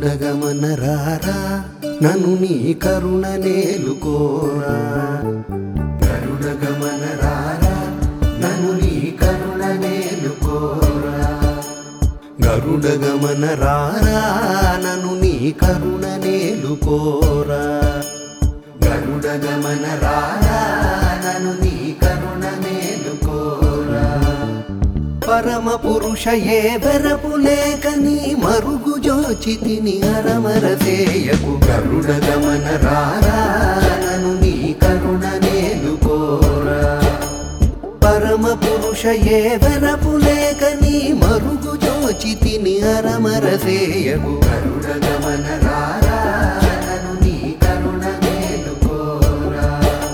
గరుడగమన రారా నన్ను నీ కరుణ నేలుకోరా గరుడగమన రారా నన్ను నీ కరుణ నేలుకోరా గరుడగమన రారా నన్ను నీ కరుణ నేలుకోరా గరుడగమన రారా నన్ను నీ కరుణ నేలుకోరా పరమ పురుష ఏ వెరపు లేక నీ మరుగు జోచి తిని అరమర సేయకు గరుడ గమన రారాను నీ కరుణ నేలుకోరా పరమ పురుష ఏ వెరపు లేక నీ మరుగు జోచి తిని అరమర సేయకు గరుడ గమన రారాను నీ కరుణ నేలుకోరా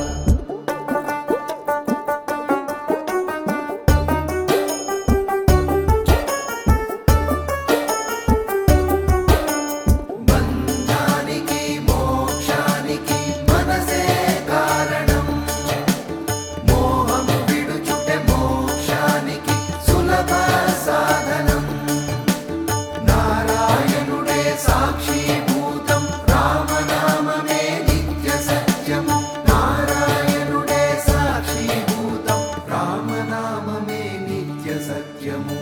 బంధానికి మోక్షానికి మనసే కారణం మోహం విడుచుటే మోక్షానికి సులభ సాధనం నారాయణుడే సాక్షిభూతం రామనామమే నిత్య సత్యం నారాయణుడే సాక్షిభూతం రామనామమే నిత్య సత్యము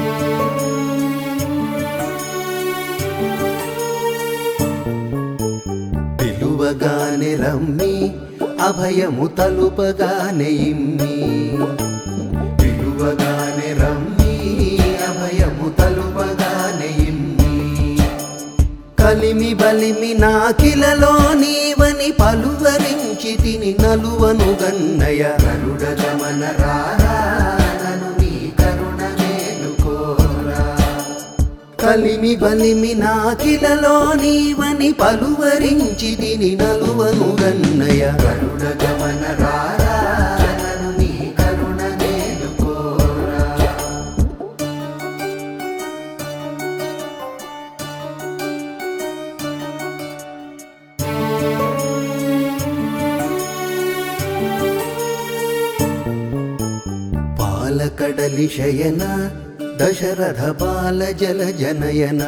పిలువగానే రమ్మి అభయము తలుపగానే ఇమ్మి పిలువగానే రమ్మి అభయము తలుపగానే ఇమ్మి కలిమి బలిమి నాకిలలో నీవని పలువరించి తిని నలువను గన్నయ గరుడ గమన రారాను నీ కరుణ మేలుకోరా కలిమి బలిమి నాకిలలో నీవని పలువరించి తిని నలువను గన్నయ గరుడ గమన రారాను నీ కరుణ మేలుకోరా పాలకడలి శయన దశరథ బాల జల జనయన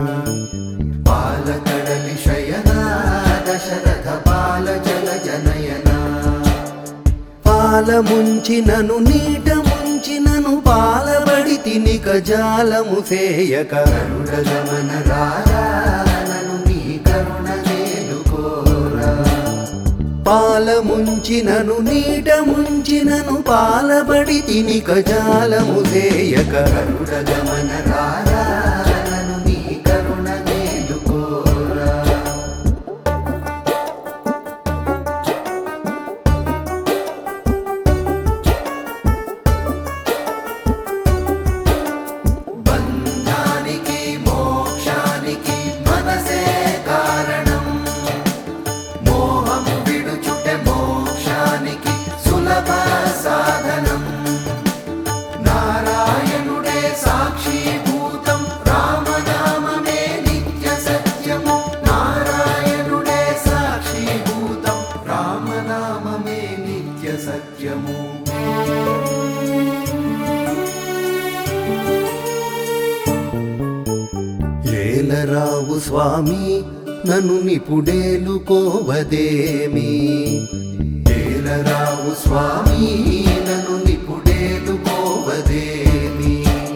పాలకడలి శయన దశరథ బాల జల జనయన పాల ముంచినను నీట ముంచినను పాలబడి తినిక జాలము సేయక కరుణ గమన రారానను నీ కరుణ నేలుకోరా పాల ముంచినను నీట ముంచినను పాలబడి తిని కజాలము సేయక కరుడ గమన రారానను నీ కరుణ నేలుకోరా బంధానికి మోక్షానికి మనసే కారణం మోహం విడుచుటే మోక్షానికి సులభ సాధనం నారాయణుడే సాక్షిభూతం రామనామమే నిత్య సత్యము నారాయణుడే సాక్షిభూతం రామనామమే నిత్య సత్యము ఏలరావు స్వామి నన్ను నిపుడేలుకోవదేమి ఏలరావు స్వామి నన్ను నిపుడేలుకోవదేమి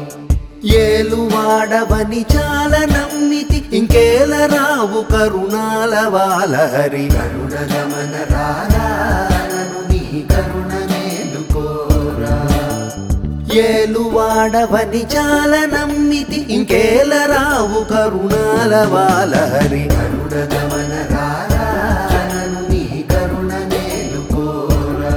ఏలువాడవని చాలా నమ్మితి ఇంకేలరావు కరుణాల వాలహరి కరుణ గమన రారాను నీ కరుణ నేలుకోరా ఏలువాడవని చాలా నమ్మితి ఇంకేలరావు కరుణాల వాలహరి కరుణ గమన రారాను నీ కరుణ నేలుకోరా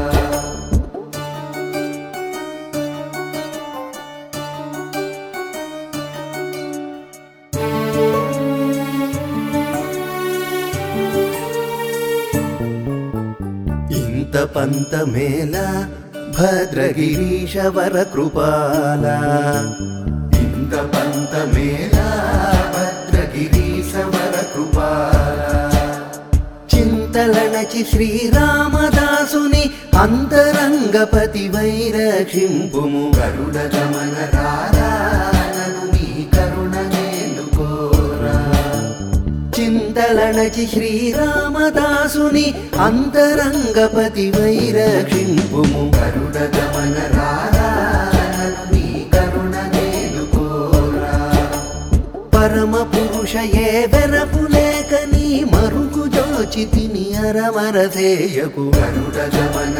ఇంత పంత మేళ భద్రగిరీశ వర కృపాల ఇంత పంత మేళ భద్రగిరీశ వర కృపాల చింతలనచి శ్రీరామదాసుని అంతరంగపతి వైరక్షింపుము గరుడ గమన రారానను నీ కరుణ నేలుకోరా చింతలణచి శ్రీరామదాసుని అంతరంగపతి వైరక్షింపుము గరుడ గమన రారానను నీ కరుణ నేలుకోరా పరమ పురుష ఏ వెరపు లేక నీ మరుగు జోచి తిని అరమర సేయకు గరుడ గమన